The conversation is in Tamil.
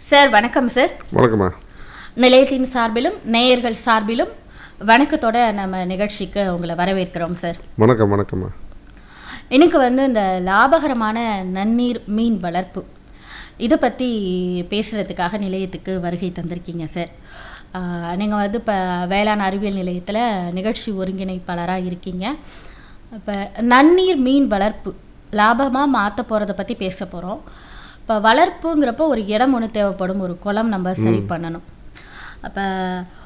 சார் வணக்கம் சார் வணக்கம்மா நிலையத்தின் சார்பிலும் நேயர்கள் சார்பிலும் வணக்கத்தோட நம்ம நிகழ்ச்சிக்கு உங்களை வரவேற்கிறோம் சார் வணக்கம் வணக்கம்மா எனக்கு வந்து இந்த லாபகரமான நன்னீர் மீன் வளர்ப்பு இதை பற்றி பேசுகிறதுக்காக நிலையத்துக்கு வருகை தந்திருக்கீங்க சார் நீங்கள் வந்து இப்போ வேளாண் அறிவியல் நிலையத்தில் நிகழ்ச்சி ஒருங்கிணைப்பாளராக இருக்கீங்க இப்போ நன்னீர் மீன் வளர்ப்பு லாபமாக மாற்ற போகிறத பற்றி பேச போகிறோம் இப்போ வளர்ப்புங்கிறப்போ ஒரு இடம் ஒன்று தேவைப்படும் ஒரு குளம் நம்ம சரி பண்ணணும் அப்போ